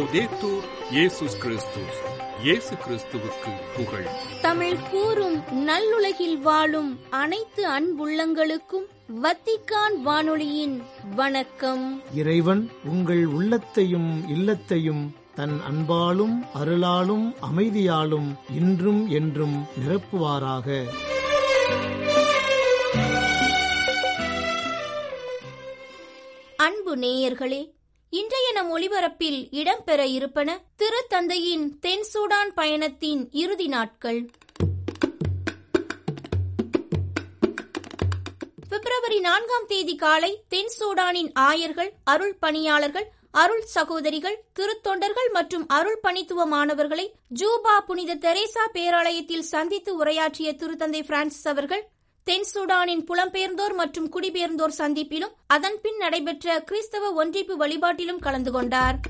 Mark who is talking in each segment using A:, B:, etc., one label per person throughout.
A: லவ்தேத்தூர் இயேசுஸ் கிறிஸ்துஸ் இயேசு கிறிஸ்துவுக்கு புகழ்
B: தமிழ் கூறும் நல்லுலகில் வாழும் அனைத்து அன்புள்ளங்களுக்கும் வத்திக்கான் வானொலியின் வணக்கம்
C: இறைவன் உங்கள் உள்ளத்தையும் இல்லத்தையும் தன் அன்பாலும் அருளாலும் அமைதியாலும் இன்றும் என்றும் நிரப்புவாராக
B: அன்பு நேயர்களே இன்றைய நம் ஒளிபரப்பில் இடம்பெற இருப்பன திருத்தந்தையின் தென் சூடான் பயணத்தின் இறுதி நாட்கள் பிப்ரவரி நான்காம் தேதி காலை தென் சூடானின் ஆயர்கள் அருள் பணியாளர்கள் அருள் சகோதரிகள் திருத்தொண்டர்கள் மற்றும் அருள் பணித்துவ மாணவர்களை ஜூபா புனித தெரேசா பேராலயத்தில் சந்தித்து உரையாற்றிய திருத்தந்தை பிரான்சிஸ் அவர்கள் தென் சூடானின் புலம்பெயர்ந்தோர் மற்றும் குடிபெயர்ந்தோர் சந்திப்பிலும் அதன்பின் நடைபெற்ற கிறிஸ்தவ ஒன்றிப்பு வழிபாட்டிலும் கலந்து கொண்டார்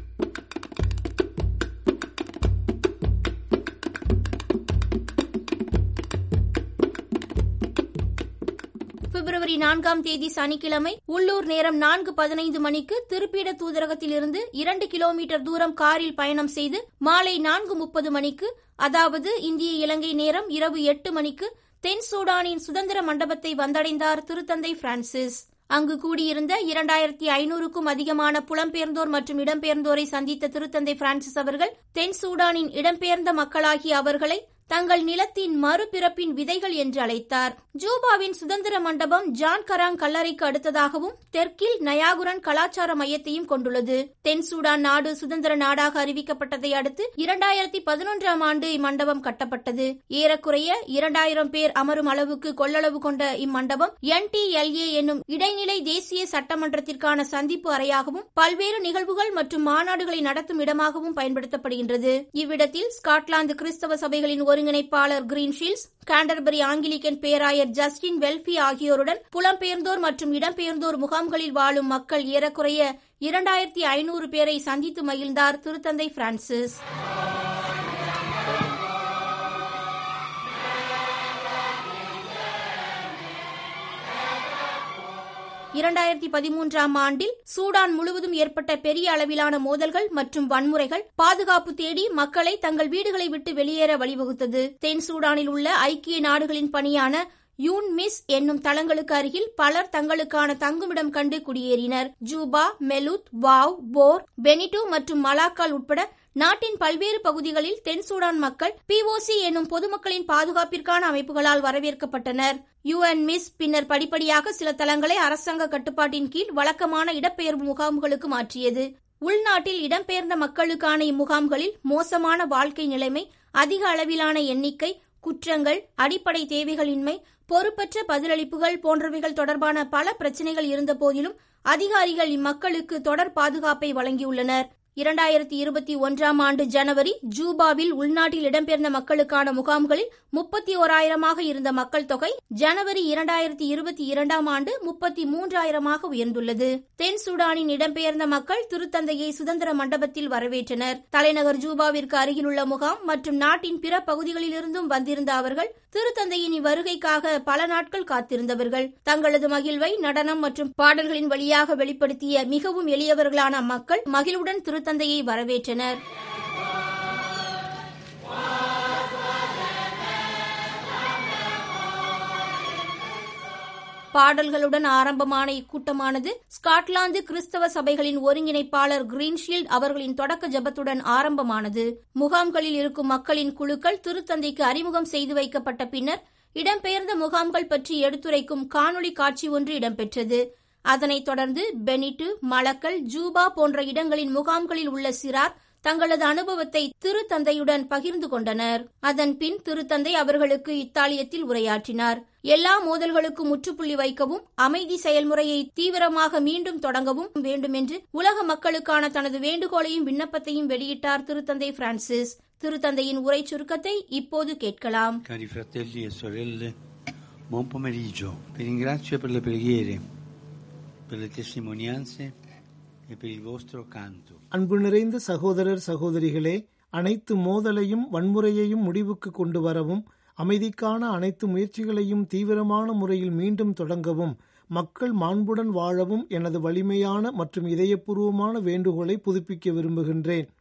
B: பிப்ரவரி நான்காம் தேதி சனிக்கிழமை உள்ளூர் நேரம் நான்கு பதினைந்து மணிக்கு திருப்பீட தூதரகத்தில் இருந்து இரண்டு கிலோமீட்டர் தூரம் காரில் பயணம் செய்து மாலை நான்கு முப்பது மணிக்கு அதாவது இந்திய இலங்கை நேரம் இரவு எட்டு மணிக்கு தென் சூடானின் சுதந்திர மண்டபத்தை வந்தடைந்தார் திருத்தந்தை பிரான்சிஸ் அங்கு கூடியிருந்த இரண்டாயிரத்தி ஐநூறுக்கும் அதிகமான புலம்பெயர்ந்தோர் மற்றும் இடம்பெயர்ந்தோரை சந்தித்த திருத்தந்தை பிரான்சிஸ் அவர்கள் தென் சூடானின் இடம்பெயர்ந்த மக்களாகிய அவர்களை தங்கள் நிலத்தின் மறுபிறப்பின் விதைகள் என்று அழைத்தார் ஜூபாவின் சுதந்திர மண்டபம் ஜான் கராங் கல்லறைக்கு அடுத்ததாகவும் தெற்கில் நயாகுரன் கலாச்சார மையத்தையும் கொண்டுள்ளது தென் சூடான் நாடு சுதந்திர நாடாக அறிவிக்கப்பட்டதை அடுத்து இரண்டாயிரத்தி பதினொன்றாம் ஆண்டு இம்மண்டபம் கட்டப்பட்டது ஏறக்குறைய இரண்டாயிரம் பேர் அமரும் அளவுக்கு கொள்ளளவு கொண்ட இம்மண்டபம் என் டி எல் ஏ என்னும் இடைநிலை தேசிய சட்டமன்றத்திற்கான சந்திப்பு அறையாகவும் பல்வேறு நிகழ்வுகள் மற்றும் மாநாடுகளை நடத்தும் இடமாகவும் பயன்படுத்தப்படுகின்றது இவ்விடத்தில் ஸ்காட்லாந்து கிறிஸ்தவ சபைகளின் ஒருங்கிணைப்பாளர் கிரீன்ஷீல்ஸ் கேண்டர்பரி ஆங்கிலிக்கன் பேராயர் ஜஸ்டின் வெல்ஃபி ஆகியோருடன் புலம்பெயர்ந்தோர் மற்றும் இடம்பெயர்ந்தோர் முகாம்களில் வாழும் மக்கள் ஏறக்குறைய இரண்டாயிரத்தி ஐநூறு பேரை சந்தித்து மகிழ்ந்தார் திருத்தந்தை பிரான்சிஸ் இரண்டாயிரத்தி பதிமூன்றாம் ஆண்டில் சூடான் முழுவதும் ஏற்பட்ட பெரிய அளவிலான மோதல்கள் மற்றும் வன்முறைகள் பாதுகாப்பு தேடி மக்களை தங்கள் வீடுகளை விட்டு வெளியேற வழிவகுத்தது தென் சூடானில் உள்ள ஐக்கிய நாடுகளின் பணியான யூன் மிஸ் என்னும் தளங்களுக்கு அருகில் பலர் தங்களுக்கான தங்குமிடம் கண்டு குடியேறினர் Juba Melut Wau Bor Bentiu மற்றும் மலாக்கால் உட்பட நாட்டின் பல்வேறு பகுதிகளில் தென் சூடான் மக்கள் பிஓசி என்னும் பொதுமக்களின் பாதுகாப்பிற்கான அமைப்புகளால் வரவேற்கப்பட்டனர் யுஎன் மிஸ் பின்னர் படிப்படியாக சில தளங்களை அரசாங்க கட்டுப்பாட்டின் கீழ் வழக்கமான இடப்பெயர்வு முகாம்களுக்கு மாற்றியது உள்நாட்டில் இடம்பெயர்ந்த மக்களுக்கான இம்முகாம்களில் மோசமான வாழ்க்கை நிலைமை அதிக அளவிலான எண்ணிக்கை குற்றங்கள் அடிப்படை தேவைகளின்மை பொறுப்பற்ற பதிலளிப்புகள் போன்றவைகள் தொடர்பான பல பிரச்சனைகள் இருந்த போதிலும் அதிகாரிகள் இம்மக்களுக்கு தொடர் பாதுகாப்பை வழங்கியுள்ளனர் இரண்டாயிரத்தி இருபத்தி ஒன்றாம் ஆண்டு ஜனவரி ஜூபாவில் உள்நாட்டில் இடம்பெயர்ந்த மக்களுக்கான முகாம்களில் முப்பத்தி ஓராயிரமாக இருந்த மக்கள் தொகை ஜனவரி இரண்டாயிரத்தி இருபத்தி இரண்டாம் ஆண்டு முப்பத்தி மூன்றாயிரமாக உயர்ந்துள்ளது தென் சூடானின் இடம்பெயர்ந்த மக்கள் திருத்தந்தையை சுதந்திர மண்டபத்தில் வரவேற்றனர் தலைநகர் ஜூபாவிற்கு அருகிலுள்ள முகாம் மற்றும் நாட்டின் பிற பகுதிகளிலிருந்தும் வந்திருந்த அவர்கள் திருத்தந்தையின் இவ்வருகைக்காக பல நாட்கள் காத்திருந்தவர்கள் தங்களது மகிழ்வை நடனம் மற்றும் பாடல்களின் வழியாக வெளிப்படுத்திய மிகவும் எளியவர்களான மக்கள் மகிழ்வுடன் திருத்தந்தையை வரவேற்றனர் பாடல்களுடன் ஆரம்பமான இக்கூட்டமானது ஸ்காட்லாந்து கிறிஸ்தவ சபைகளின் ஒருங்கிணைப்பாளர் கிரீன்ஷீல்ட் அவர்களின் தொடக்க ஜபத்துடன் ஆரம்பமானது முகாம்களில் இருக்கும் மக்களின் குழுக்கள் திருத்தந்தைக்கு அறிமுகம் செய்து வைக்கப்பட்ட பின்னர் இடம்பெயர்ந்த முகாம்கள் பற்றி எடுத்துரைக்கும் காணொளி காட்சி ஒன்று இடம்பெற்றது அதனைத் தொடர்ந்து பெனிட்டு மலக்கல் ஜூபா போன்ற இடங்களின் முகாம்களில் உள்ள சிறார் தங்களது அனுபவத்தை திருத்தந்தையுடன் பகிர்ந்து கொண்டனர் அதன் பின் திருத்தந்தை அவர்களுக்கு இத்தாலியத்தில் உரையாற்றினார் எல்லா மோதல்களுக்கும் முற்றுப்புள்ளி வைக்கவும் அமைதி செயல்முறையை தீவிரமாக மீண்டும் தொடங்கவும் வேண்டும் என்று உலக மக்களுக்கான தனது வேண்டுகோளையும் விண்ணப்பத்தையும் வெளியிட்டார் திருத்தந்தை பிரான்சிஸ் திருத்தந்தையின் உரை சுருக்கத்தை இப்போது கேட்கலாம்
D: Cari fratelli e sorelle, buon pomeriggio. Vi ringrazio per le preghiere, per le testimonianze e per il vostro canto.
C: அன்பு நிறைந்த சகோதரர் சகோதரிகளே அனைத்து மோதலையும் வன்முறையையும் முடிவுக்கு கொண்டு வரவும் அமைதிக்கான அனைத்து முயற்சிகளையும் தீவிரமான முறையில் மீண்டும் தொடங்கவும் மக்கள் மாண்புடன் வாழவும் எனது வலிமையான மற்றும் இதயபூர்வமான வேண்டுகோளை புதுப்பிக்க விரும்புகின்றேன்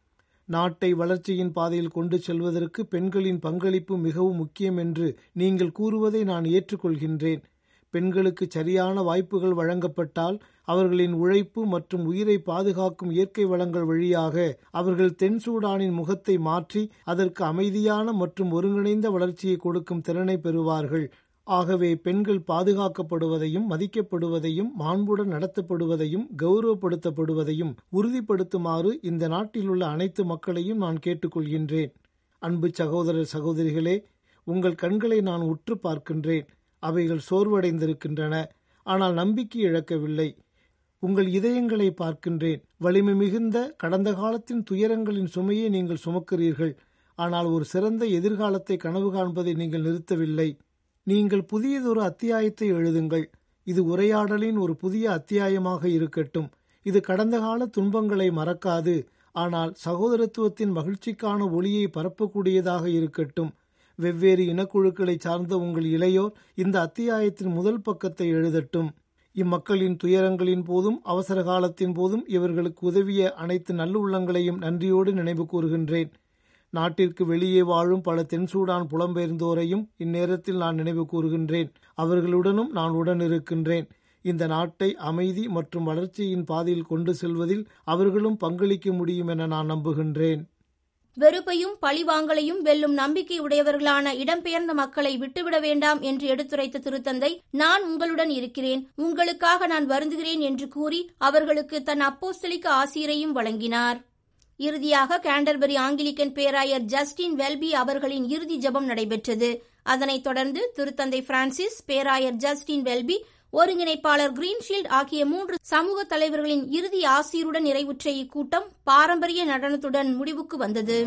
C: நாட்டை வளர்ச்சியின் பாதையில் கொண்டு செல்வதற்கு பெண்களின் பங்களிப்பு மிகவும் முக்கியம் என்று நீங்கள் கூறுவதை நான் ஏற்றுக்கொள்கின்றேன் பெண்களுக்கு சரியான வாய்ப்புகள் வழங்கப்பட்டால் அவர்களின் உழைப்பு மற்றும் உயிரை பாதுகாக்கும் இயற்கை வளங்கள் வழியாக அவர்கள் தென் சூடானின் முகத்தை மாற்றி அதற்கு அமைதியான மற்றும் ஒருங்கிணைந்த வளர்ச்சியை கொடுக்கும் திறனை பெறுவார்கள் ஆகவே பெண்கள் பாதுகாக்கப்படுவதையும் மதிக்கப்படுவதையும் மாண்புடன் நடத்தப்படுவதையும் கௌரவப்படுத்தப்படுவதையும் உறுதிப்படுத்துமாறு இந்த நாட்டில் உள்ள அனைத்து மக்களையும் நான் கேட்டுக்கொள்கின்றேன் அன்பு சகோதரர் சகோதரிகளே உங்கள் கண்களை நான் உற்று பார்க்கின்றேன் அவைகள் சோர்வடைந்திருக்கின்றன ஆனால் நம்பிக்கை இழக்கவில்லை உங்கள் இதயங்களை பார்க்கின்றேன் வலிமை மிகுந்த கடந்த காலத்தின் துயரங்களின் சுமையை நீங்கள் சுமக்கிறீர்கள் ஆனால் ஒரு சிறந்த எதிர்காலத்தை கனவு காண்பதை நீங்கள் நிறுத்தவில்லை நீங்கள் புதியதொரு அத்தியாயத்தை எழுதுங்கள் இது உரையாடலின் ஒரு புதிய அத்தியாயமாக இருக்கட்டும் இது கடந்த கால துன்பங்களை மறக்காது ஆனால் சகோதரத்துவத்தின் மகிழ்ச்சிக்கான ஒளியை பரப்பக்கூடியதாக இருக்கட்டும் வெவ்வேறு இனக்குழுக்களை சார்ந்த உங்கள் இளையோர் இந்த அத்தியாயத்தின் முதல் பக்கத்தை எழுதட்டும் இம்மக்களின் துயரங்களின் போதும் அவசர காலத்தின் போதும் இவர்களுக்கு உதவிய அனைத்து நல்லுள்ளங்களையும் நன்றியோடு நினைவு கூறுகின்றேன் நாட்டிற்கு வெளியே வாழும் பல தென்சூடான் புலம்பெயர்ந்தோரையும் இந்நேரத்தில் நான் நினைவு கூறுகின்றேன் அவர்களுடனும் நான் உடன் இருக்கின்றேன் இந்த நாட்டை அமைதி மற்றும் வளர்ச்சியின் பாதையில் கொண்டு செல்வதில் அவர்களும் பங்களிக்க முடியும் என நான் நம்புகின்றேன்
B: வெறுப்பையும் பழிவாங்கலையும் வெல்லும் நம்பிக்கை உடையவர்களான இடம்பெயர்ந்த மக்களை விட்டுவிட வேண்டாம் என்று எடுத்துரைத்த திருத்தந்தை நான் உங்களுடன் இருக்கிறேன் உங்களுக்காக நான் வருந்துகிறேன் என்று கூறி அவர்களுக்கு தன் அப்போஸ்தலிக்க ஆசிரியரையும் வழங்கினார் இறுதியாக கேண்டர்பரி ஆங்கிலிக்கன் பேராயர் ஜஸ்டின் வெல்பி அவர்களின் இறுதி ஜெபம் நடைபெற்றது அதனைத் தொடர்ந்து திருத்தந்தை பிரான்சிஸ் பேராயர் ஜஸ்டின் வெல்பி ஒருங்கிணைப்பாளர் கிரீன்ஷீல்ட் ஆகிய மூன்று சமூக தலைவர்களின் இறுதி ஆசியுடன் நிறைவுற்ற இக்கூட்டம் பாரம்பரிய நடனத்துடன் முடிவுக்கு வந்தது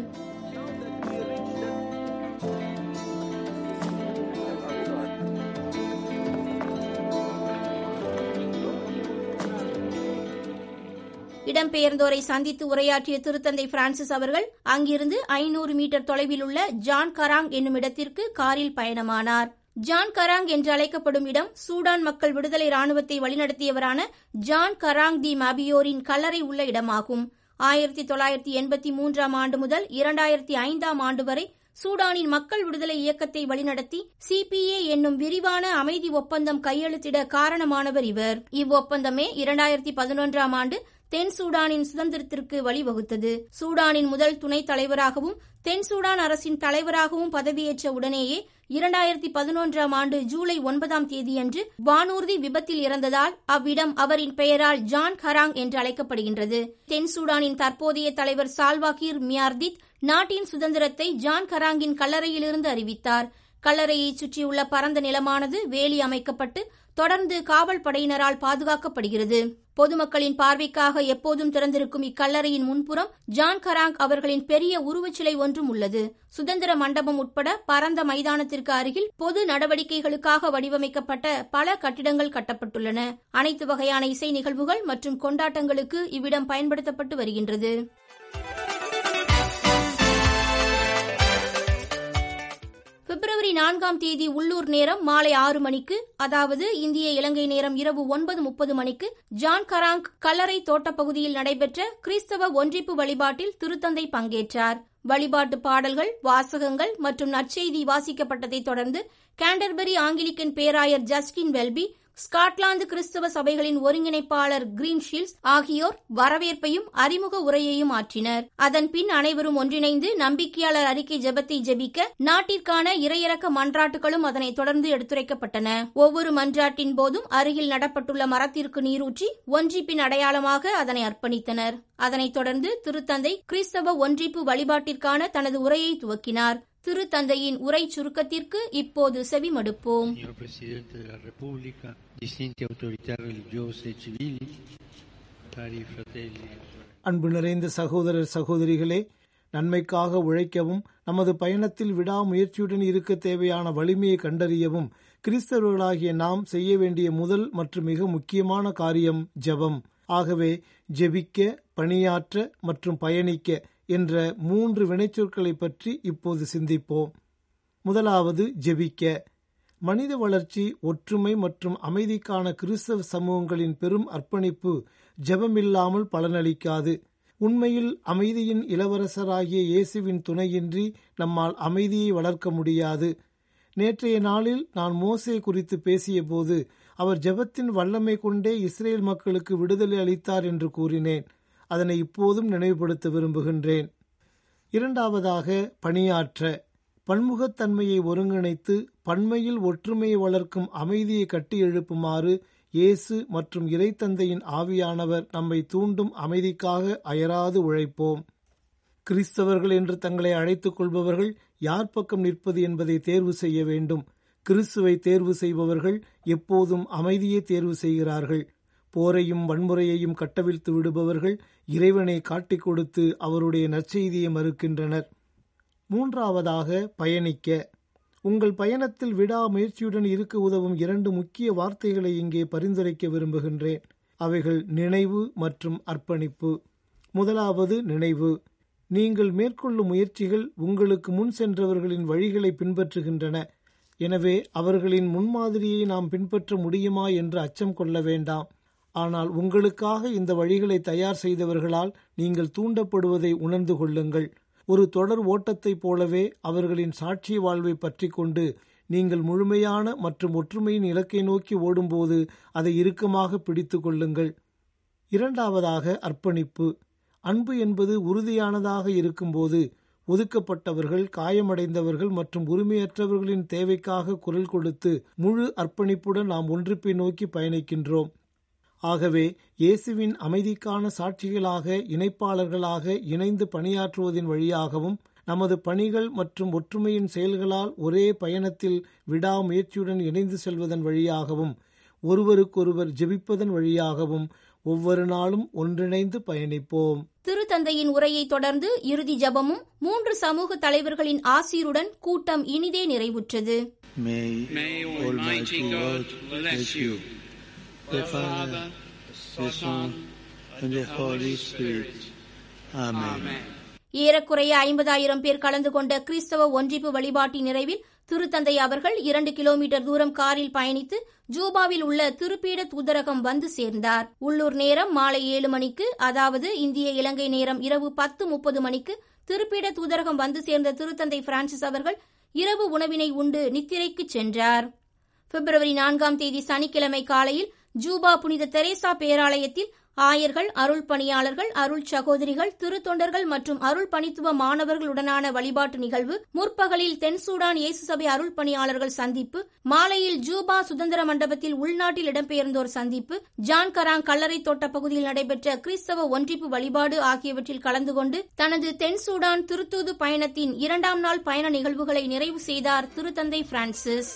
B: இடம்பெயர்ந்தோரை சந்தித்து உரையாற்றிய திருத்தந்தை பிரான்சிஸ் அவர்கள் அங்கிருந்து ஐநூறு மீட்டர் தொலைவில் உள்ள ஜான் கராங் என்னும் இடத்திற்கு காரில் பயணமானார் ஜான் கராங் என்று அழைக்கப்படும் இடம் சூடான் மக்கள் விடுதலை ராணுவத்தை வழிநடத்தியவரான ஜான் கராங் தி மபியோரின் கல்லறை உள்ள இடமாகும் ஆயிரத்தி தொள்ளாயிரத்தி எண்பத்தி மூன்றாம் ஆண்டு முதல் இரண்டாயிரத்தி ஐந்தாம் ஆண்டு வரை சூடானின் மக்கள் விடுதலை இயக்கத்தை வழிநடத்தி சிபிஏ என்னும் விரிவான அமைதி ஒப்பந்தம் கையெழுத்திட காரணமானவர் இவர் இவ்வொப்பந்தமே இரண்டாயிரத்தி பதினொன்றாம் ஆண்டு தென் சூடானின் சுதந்திரத்திற்கு வழிவகுத்தது சூடானின் முதல் துணைத் தலைவராகவும் தென் சூடான் அரசின் தலைவராகவும் பதவியேற்ற உடனேயே இரண்டாயிரத்தி பதினொன்றாம் ஆண்டு ஜூலை ஒன்பதாம் தேதியன்று வானூர்தி விபத்தில் இறந்ததால் அவ்விடம் அவரின் பெயரால் ஜான் கராங் என்று அழைக்கப்படுகின்றது தென் சூடானின் தற்போதைய தலைவர் சால்வாகிர் மியார்தித் நாட்டின் சுதந்திரத்தை ஜான் கராங்கின் கல்லறையிலிருந்து அறிவித்தார் கல்லறையை சுற்றியுள்ள பரந்த நிலமானது வேலி அமைக்கப்பட்டு தொடர்ந்து காவல் படையினரால் பாதுகாக்கப்படுகிறது பொதுமக்களின் பார்வைக்காக எப்போதும் திறந்திருக்கும் இக்கல்லறையின் முன்புறம் ஜான் கராங் அவர்களின் பெரிய உருவச்சிலை ஒன்றும் உள்ளது சுதந்திர மண்டபம் உட்பட பரந்த மைதானத்திற்கு அருகில் பொது நடவடிக்கைகளுக்காக வடிவமைக்கப்பட்ட பல கட்டிடங்கள் கட்டப்பட்டுள்ளன அனைத்து வகையான இசை நிகழ்வுகள் மற்றும் கொண்டாட்டங்களுக்கு இவ்விடம் பயன்படுத்தப்பட்டு வருகின்றது பிப்ரவரி நான்காம் தேதி உள்ளூர் நேரம் மாலை ஆறு மணிக்கு அதாவது இந்திய இலங்கை நேரம் இரவு ஒன்பது முப்பது மணிக்கு ஜான் கராங் கல்லறை தோட்ட பகுதியில் நடைபெற்ற கிறிஸ்தவ ஒன்றிப்பு வழிபாட்டில் திருத்தந்தை பங்கேற்றார் வழிபாட்டு பாடல்கள் வாசகங்கள் மற்றும் நற்செய்தி வாசிக்கப்பட்டதைத் தொடர்ந்து கேண்டர்பரி ஆங்கிலிக்கன் பேராயர் ஜஸ்டின் வெல்பி ஸ்காட்லாந்து கிறிஸ்தவ சபைகளின் ஒருங்கிணைப்பாளர் கிரீன்ஷீல்ஸ் ஆகியோர் வரவேற்பையும் அறிமுக உரையையும் ஆற்றினர் அதன் பின் அனைவரும் ஒன்றிணைந்து நம்பிக்கையாளர் அறிக்கை ஜெபத்தை ஜெபிக்க நாட்டிற்கான இறையிறக்க மன்றாட்டுகளும் அதனைத் தொடர்ந்து எடுத்துரைக்கப்பட்டன ஒவ்வொரு மன்றாட்டின் போதும் அருகில் நடப்பட்டுள்ள மரத்திற்கு நீரூற்றி ஒன்றிப்பின் அடையாளமாக அதனை அர்ப்பணித்தனர் அதனைத் தொடர்ந்து திருத்தந்தை கிறிஸ்தவ ஒன்றிப்பு வழிபாட்டிற்கான தனது உரையை துவக்கினார் திருத்தந்தையின் உரை சுருக்கத்திற்கு இப்போது செவிமடுப்போம்
D: Signor Presidente della Repubblica, distinti autorità religiose e civili, cari fratelli e sorelle.
C: அன்பு நிறைந்த சகோதரர் சகோதரிகளே நன்மைக்காக உழைக்கவும் நமது பயணத்தில் விடாமுயற்சியுடன் இருக்க தேவையான வலிமையை கண்டறியவும் கிறிஸ்தவர்களாகிய நாம் செய்ய வேண்டிய முதல் மற்றும் மிக முக்கியமான காரியம் ஜெபம் ஆகவே ஜெபிக்க பணியாற்ற மற்றும் பயணிக்க என்ற மூன்று வினைச்சொற்களை பற்றி இப்போது சிந்திப்போம் முதலாவது ஜெபிக்க மனித வளர்ச்சி ஒற்றுமை மற்றும் அமைதிக்கான கிறிஸ்தவ சமூகங்களின் பெரும் அர்ப்பணிப்பு ஜெபமில்லாமல் பலனளிக்காது உண்மையில் அமைதியின் இளவரசராகிய இயேசுவின் துணையின்றி நம்மால் அமைதியை வளர்க்க முடியாது நேற்றைய நாளில் நான் மோசே குறித்து பேசியபோது அவர் ஜெபத்தின் வல்லமை கொண்டே இஸ்ரேல் மக்களுக்கு விடுதலை அளித்தார் என்று கூறினேன் அதனை இப்போதும் நினைவுபடுத்த விரும்புகின்றேன் இரண்டாவதாக பணியாற்ற பன்முகத்தன்மையை ஒருங்கிணைத்து பன்மையில் ஒற்றுமையை வளர்க்கும் அமைதியை கட்டி எழுப்புமாறு இயேசு மற்றும் இறைத்தந்தையின் ஆவியானவர் நம்மை தூண்டும் அமைதிக்காக அயராது உழைப்போம் கிறிஸ்தவர்கள் என்று தங்களை அழைத்துக் கொள்பவர்கள் யார் பக்கம் நிற்பது என்பதை தேர்வு செய்ய வேண்டும் கிறிஸ்துவை தேர்வு செய்பவர்கள் எப்போதும் அமைதியை தேர்வு செய்கிறார்கள் போரையும் வன்முறையையும் கட்டவிழ்த்து விடுபவர்கள் இறைவனை காட்டிக் கொடுத்து அவருடைய நற்செய்தியை மறுக்கின்றனர் மூன்றாவதாக பயணிக்க உங்கள் பயணத்தில் விடாமுயற்சியுடன் இருக்க உதவும் இரண்டு முக்கிய வார்த்தைகளை இங்கே பரிந்துரைக்க விரும்புகின்றேன் அவைகள் நினைவு மற்றும் அர்ப்பணிப்பு முதலாவது நினைவு நீங்கள் மேற்கொள்ளும் முயற்சிகள் உங்களுக்கு முன் சென்றவர்களின் வழிகளை பின்பற்றுகின்றன எனவே அவர்களின் முன்மாதிரியை நாம் பின்பற்ற முடியுமா என்று அச்சம் கொள்ள வேண்டாம் ஆனால் உங்களுக்காக இந்த வழிகளை தயார் செய்தவர்களால் நீங்கள் தூண்டப்படுவதை உணர்ந்து கொள்ளுங்கள் ஒரு தொடர் ஓட்டத்தைப் போலவே அவர்களின் சாட்சிய வாழ்வை பற்றி கொண்டு நீங்கள் முழுமையான மற்றும் ஒற்றுமையின் இலக்கை நோக்கி ஓடும்போது அதை இறுக்கமாக பிடித்து கொள்ளுங்கள் இரண்டாவதாக அர்ப்பணிப்பு அன்பு என்பது உறுதியானதாக இருக்கும்போது ஒதுக்கப்பட்டவர்கள் காயமடைந்தவர்கள் மற்றும் உரிமையற்றவர்களின் தேவைக்காக குரல் கொடுத்து முழு அர்ப்பணிப்புடன் நாம் ஒன்றிப்பை நோக்கி பயணிக்கின்றோம் ஆகவே இயேசுவின் அமைதிக்கான சாட்சிகளாக இணைப்பாளர்களாக இணைந்து பணியாற்றுவதன் வழியாகவும் நமது பணிகள் மற்றும் ஒற்றுமையின் செயல்களால் ஒரே பயணத்தில் விடாமுயற்சியுடன் இணைந்து செல்வதன் வழியாகவும் ஒருவருக்கொருவர் ஜெபிப்பதன் வழியாகவும் ஒவ்வொரு நாளும் ஒன்றிணைந்து பயணிப்போம்
B: திருத்தந்தையின் உரையை தொடர்ந்து இறுதி ஜபமும் மூன்று சமூக தலைவர்களின் ஆசீருடன் கூட்டம் இனிதே நிறைவுற்றது
D: May,
A: May Almighty God bless you,
D: the Father, the Son, and the Holy Spirit. Amen.
B: ஏறக்குறைய ஐம்பதாயிரம் பேர் கலந்து கொண்ட கிறிஸ்தவ ஒன்றிப்பு வழிபாட்டின் நிறைவில் திருத்தந்தை அவர்கள் இரண்டு கிலோமீட்டர் தூரம் காரில் பயணித்து ஜூபாவில் உள்ள திருப்பீட தூதரகம் வந்து சேர்ந்தார் உள்ளூர் நேரம் மாலை ஏழு மணிக்கு அதாவது இந்திய இலங்கை நேரம் இரவு பத்து முப்பது மணிக்கு திருப்பீட தூதரகம் வந்து சேர்ந்த திருத்தந்தை பிரான்சிஸ் அவர்கள் இரவு உணவினை உண்டு நித்திரைக்கு சென்றார் பிப்ரவரி நான்காம் தேதி சனிக்கிழமை காலையில் ஜூபா புனித தெரேசா பேராலயத்தில் ஆயர்கள் அருள் பணியாளர்கள் அருள் சகோதரிகள் திருத்தொண்டர்கள் மற்றும் அருள் பணித்துவ மாணவர்களுடனான வழிபாட்டு நிகழ்வு முற்பகலில் தென் சூடான் இயேசு சபை அருள் பணியாளர்கள் சந்திப்பு மாலையில் ஜூபா சுதந்திர மண்டபத்தில் உள்நாட்டில் இடம்பெயர்ந்தோர் சந்திப்பு ஜான் கராங் கல்லறை தோட்ட பகுதியில் நடைபெற்ற கிறிஸ்தவ ஒன்றிப்பு வழிபாடு ஆகியவற்றில் கலந்து கொண்டு தனது தென் சூடான் திருத்தூது பயணத்தின் இரண்டாம் நாள் பயண நிகழ்வுகளை நிறைவு செய்தார் திருத்தந்தை பிரான்சிஸ்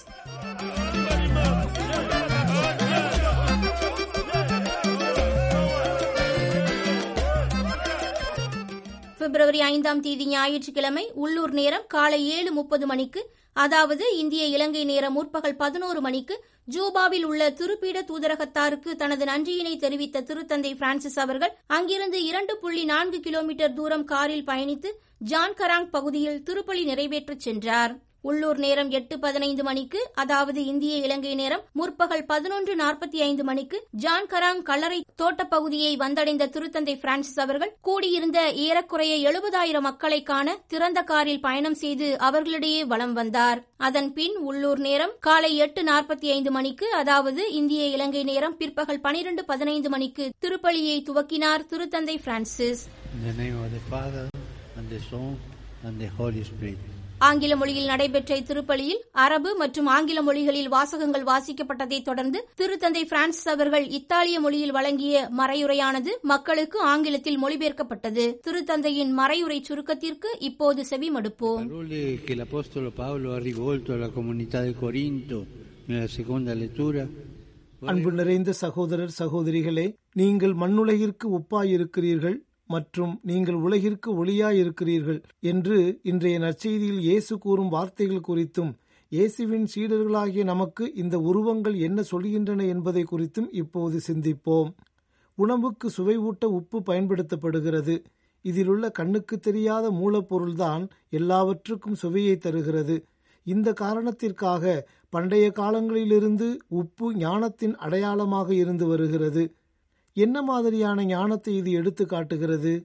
B: பிப்ரவரி ஐந்தாம் தேதி ஞாயிற்றுக்கிழமை உள்ளூர் நேரம் காலை ஏழு முப்பது மணிக்கு அதாவது இந்திய இலங்கை நேரம் முற்பகல் பதினோரு மணிக்கு ஜூபாவில் உள்ள திருப்பீட தூதரகத்தாருக்கு தனது நன்றியினை தெரிவித்த திருத்தந்தை பிரான்சிஸ் அவர்கள் அங்கிருந்து இரண்டு புள்ளி நான்கு கிலோமீட்டர் தூரம் காரில் பயணித்து ஜான் கராங் பகுதியில் திருப்பலி நிறைவேற்றச் சென்றார் உள்ளூர் நேரம் எட்டு பதினைந்து மணிக்கு அதாவது இந்திய இலங்கை நேரம் முற்பகல் பதினொன்று நாற்பத்தி ஐந்து மணிக்கு ஜான் கராங் கல்லறை தோட்டப் பகுதியை வந்தடைந்த திருத்தந்தை பிரான்சிஸ் அவர்கள் கூடியிருந்த ஏறக்குறைய எழுபதாயிரம் மக்களை காண திறந்த காரில் பயணம் செய்து அவர்களிடையே வலம் வந்தார் அதன் பின் உள்ளூர் நேரம் காலை எட்டு நாற்பத்தி ஐந்து மணிக்கு அதாவது இந்திய இலங்கை நேரம் பிற்பகல் பனிரெண்டு பதினைந்து மணிக்கு திருப்பலியை துவக்கினார் திருத்தந்தை Francis
D: In the name of the Father, and the Son, and the Holy Spirit.
B: ஆங்கில மொழியில் நடைபெற்ற இத்திருப்பலியில் அரபு மற்றும் ஆங்கில மொழிகளில் வாசகங்கள் வாசிக்கப்பட்டதைத் தொடர்ந்து திருத்தந்தை பிரான்சிஸ் அவர்கள் இத்தாலிய மொழியில் வழங்கிய மறையுரையானது மக்களுக்கு ஆங்கிலத்தில் மொழிபெயர்க்கப்பட்டது திருத்தந்தையின் மறையுரை சுருக்கத்திற்கு இப்போது செவிமடுப்போம்
D: Parole che l'Apostolo Paolo ha rivolto alla comunità di Corinto nella seconda lettura.
C: அன்பு நிறைந்த சகோதரர் சகோதரிகளே நீங்கள் மண்ணுலகிற்கு ஒப்பாயிருக்கிறீர்கள் மற்றும் நீங்கள் உலகிற்கு ஒளியாயிருக்கிறீர்கள் என்று இன்றைய நற்செய்தியில் இயேசு கூறும் வார்த்தைகள் குறித்தும் இயேசுவின் சீடர்களாகிய நமக்கு இந்த உருவங்கள் என்ன சொல்கின்றன என்பதை குறித்தும் இப்போது சிந்திப்போம் உணவுக்கு சுவை ஊட்ட உப்பு பயன்படுத்தப்படுகிறது இதிலுள்ள கண்ணுக்கு தெரியாத மூலப்பொருள்தான் எல்லாவற்றுக்கும் சுவையை தருகிறது இந்த காரணத்திற்காக பண்டைய காலங்களிலிருந்து உப்பு ஞானத்தின் அடையாளமாக இருந்து வருகிறது என்ன மாதிரியான ஞானத்தை இது எடுத்து காட்டுகிறது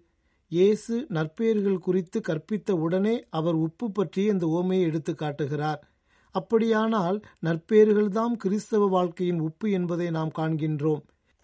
C: இயேசு நற்பெயர்கள் குறித்து கற்பித்த உடனே அவர் உப்பு பற்றிய இந்த ஓமையை எடுத்து காட்டுகிறார் அப்படியானால் நற்பெயர்கள்தாம் கிறிஸ்தவ வாழ்க்கையின் உப்பு என்பதை நாம் காண்கின்றோம்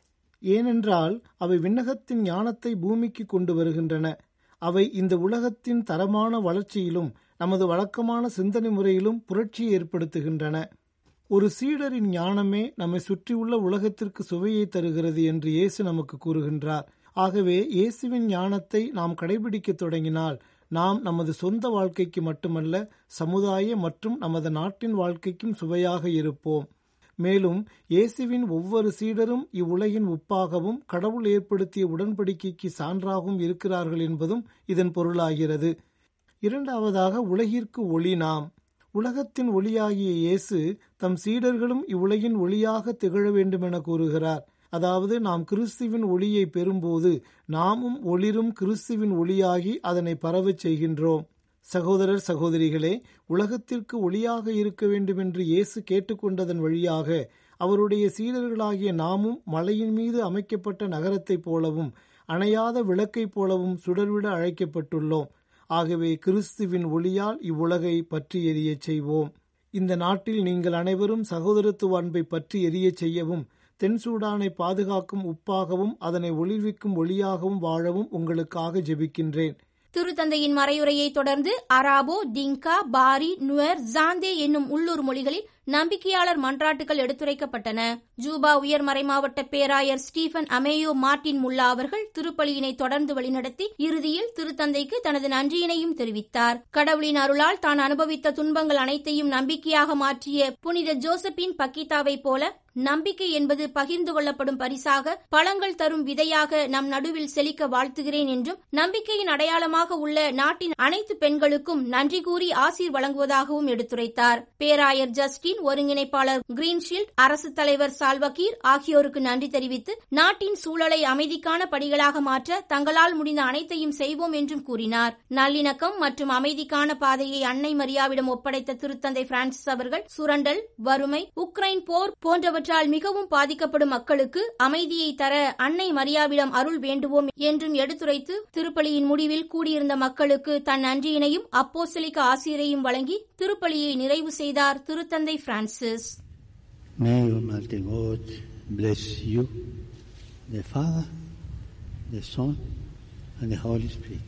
C: ஏனென்றால் அவை விண்ணகத்தின் ஞானத்தை பூமிக்கு கொண்டு வருகின்றன அவை இந்த உலகத்தின் தரமான வளர்ச்சியிலும் நமது வழக்கமான சிந்தனை முறையிலும் புரட்சியை ஏற்படுத்துகின்றன ஒரு சீடரின் ஞானமே நம்மை சுற்றியுள்ள உலகத்திற்கு சுவையை தருகிறது என்று இயேசு நமக்கு கூறுகின்றார் ஆகவே இயேசுவின் ஞானத்தை நாம் கடைபிடிக்க தொடங்கினால் நாம் நமது சொந்த வாழ்க்கைக்கு மட்டுமல்ல சமுதாய மற்றும் நமது நாட்டின் வாழ்க்கைக்கும் சுவையாக இருப்போம் மேலும் இயேசுவின் ஒவ்வொரு சீடரும் இவ்வுலகின் உப்பாகவும் கடவுள் ஏற்படுத்திய உடன்படிக்கைக்கு சான்றாகவும் இருக்கிறார்கள் என்பதும் இதன் பொருளாகிறது இரண்டாவதாக உலகிற்கு ஒளி நாம் உலகத்தின் ஒளியாகிய இயேசு தம் சீடர்களும் இவ்வுலகின் ஒளியாக திகழ வேண்டும் என கூறுகிறார் அதாவது நாம் கிறிஸ்துவின் ஒளியை பெறும்போது நாமும் ஒளிரும் கிறிஸ்துவின் ஒளியாகி அதனை பரவச் செய்கின்றோம் சகோதரர் சகோதரிகளே உலகத்திற்கு ஒளியாக இருக்க வேண்டும் என்று இயேசு கேட்டுக்கொண்டதன் வழியாக அவருடைய சீடர்களாகிய நாமும் மலையின் மீது அமைக்கப்பட்ட நகரத்தைப் போலவும் அணையாத விளக்கைப் போலவும் சுடர்விட அழைக்கப்பட்டுள்ளோம் ஆகவே கிறிஸ்துவின் ஒளியால் இவ்வுலகை பற்றி எரியச் செய்வோம் இந்த நாட்டில் நீங்கள் அனைவரும் சகோதரத்துவ அன்பை பற்றி எரியச் செய்யவும் தென் சூடானை பாதுகாக்கும் உப்பாகவும் அதனை ஒளிர்விக்கும் ஒளியாகவும் வாழவும் உங்களுக்காக ஜெபிக்கின்றேன்
B: திருத்தந்தையின் மறையுரையை தொடர்ந்து அராபோ டிங்கா பாரி நுயர் ஜாந்தே என்னும் உள்ளூர் மொழிகளில் நம்பிக்கையாளர் மன்றாட்டுகள் எடுத்துரைக்கப்பட்டன ஜூபா உயர் மறைமாவட்ட பேராயர் ஸ்டீபன் அமேயோ மார்டின் முல்லா அவர்கள் திருப்பலியினை தொடர்ந்து வழிநடத்தி இறுதியில் திருத்தந்தைக்கு தனது நன்றியினையும் தெரிவித்தார் கடவுளின் அருளால் தான் அனுபவித்த துன்பங்கள் அனைத்தையும் நம்பிக்கையாக மாற்றிய புனித ஜோசப்பின் பக்கிதாவை போல நம்பிக்கை என்பது பகிர்ந்து கொள்ளப்படும் பரிசாக பழங்கள் தரும் விதையாக நம் நடுவில் செழிக்க வாழ்த்துகிறேன் என்றும் நம்பிக்கையின் அடையாளமாக உள்ள நாட்டின் அனைத்து பெண்களுக்கும் நன்றி கூறி ஆசீர் வழங்குவதாகவும் எடுத்துரைத்தார் பேராயர் ஜஸ்டின் ஒருங்கிணைப்பாளர் கிரீன்ஷீல்ட் அரசு தலைவர் சால்வகீர் ஆகியோருக்கு நன்றி தெரிவித்து நாட்டின் சூழலை அமைதிக்கான படிகளாக மாற்ற தங்களால் முடிந்த அனைத்தையும் செய்வோம் என்றும் கூறினார் நல்லிணக்கம் மற்றும் அமைதிக்கான பாதையை அன்னை மரியாவிடம் ஒப்படைத்த திருத்தந்தை பிரான்சிஸ் அவர்கள் சுரண்டல் வறுமை உக்ரைன் போர் போன்றவற்றை அவற்றால் மிகவும் பாதிக்கப்படும் மக்களுக்கு அமைதியை தர அன்னை மரியாவிடம் அருள் வேண்டுவோம் என்றும் எடுத்துரைத்து திருப்பலியின் முடிவில் கூடியிருந்த மக்களுக்கு தன் நன்றியினையும் அப்போசலிக்க ஆசிரியரையும் வழங்கி திருப்பலியை நிறைவு செய்தார் திருத்தந்தை Francis
D: May Almighty God bless you, the Father, the Son, and the Holy Spirit.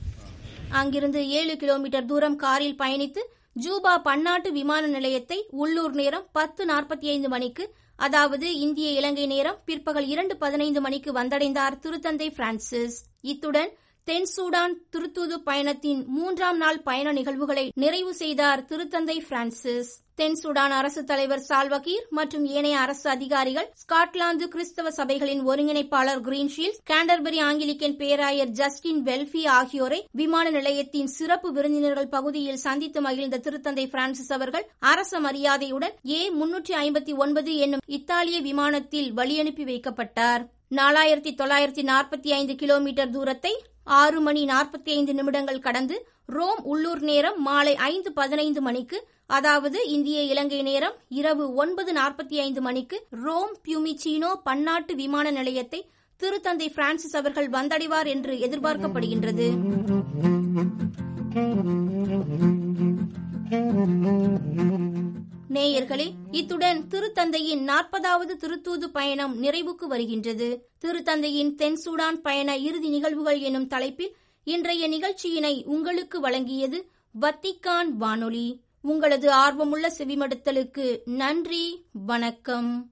B: அங்கிருந்து ஏழு கிலோமீட்டர் தூரம் காரில் பயணித்து ஜூபா பன்னாட்டு விமான நிலையத்தை உள்ளூர் நேரம் பத்து நாற்பத்தி ஐந்து மணிக்கு அதாவது இந்திய இலங்கை நேரம் பிற்பகல் இரண்டு பதினைந்து மணிக்கு வந்தடைந்தார் திருத்தந்தை பிரான்சிஸ் இத்துடன் தென் சூடான் திருத்தூது பயணத்தின் மூன்றாம் நாள் பயண நிகழ்வுகளை நிறைவு செய்தார் திருத்தந்தை பிரான்சிஸ் தென் சூடான் அரசு தலைவர் சால்வகீர் மற்றும் ஏனைய அரசு அதிகாரிகள் ஸ்காட்லாந்து கிறிஸ்தவ சபைகளின் ஒருங்கிணைப்பாளர் கிரீன்ஷீல்ட் கேண்டர்பரி ஆங்கிலிக்கன் பேராயர் ஜஸ்டின் வெல்ஃபி ஆகியோரை விமான நிலையத்தின் சிறப்பு விருந்தினர்கள் பகுதியில் சந்தித்து மகிழ்ந்த திருத்தந்தை பிரான்சிஸ் அவர்கள் அரச மரியாதையுடன் ஏ முன்னூற்றி ஐம்பத்தி ஒன்பது என்னும் இத்தாலிய விமானத்தில் வழியனுப்பி வைக்கப்பட்டார் நாலாயிரத்தி தொள்ளாயிரத்தி நாற்பத்தி ஐந்து கிலோமீட்டர் தூரத்தை ஆறு மணி நாற்பத்தி ஐந்து நிமிடங்கள் கடந்து ரோம் உள்ளூர் நேரம் மாலை ஐந்து பதினைந்து மணிக்கு அதாவது இந்திய இலங்கை நேரம் இரவு ஒன்பது நாற்பத்தி ஐந்து மணிக்கு ரோம் பியூமிச்சினோ பன்னாட்டு விமான நிலையத்தை திருத்தந்தை பிரான்சிஸ் அவர்கள் வந்தடைவார் என்று எதிர்பார்க்கப்படுகின்றது நேயர்களே இத்துடன் திருத்தந்தையின் நாற்பதாவது திருத்தூது பயணம் நிறைவுக்கு வருகின்றது திருத்தந்தையின் தென் சூடான் பயண இறுதி நிகழ்வுகள் எனும் தலைப்பில் இன்றைய நிகழ்ச்சியினை உங்களுக்கு வழங்கியது வத்திக்கான் வானொலி உங்களது ஆர்வமுள்ள செவிமடுத்தலுக்கு நன்றி வணக்கம்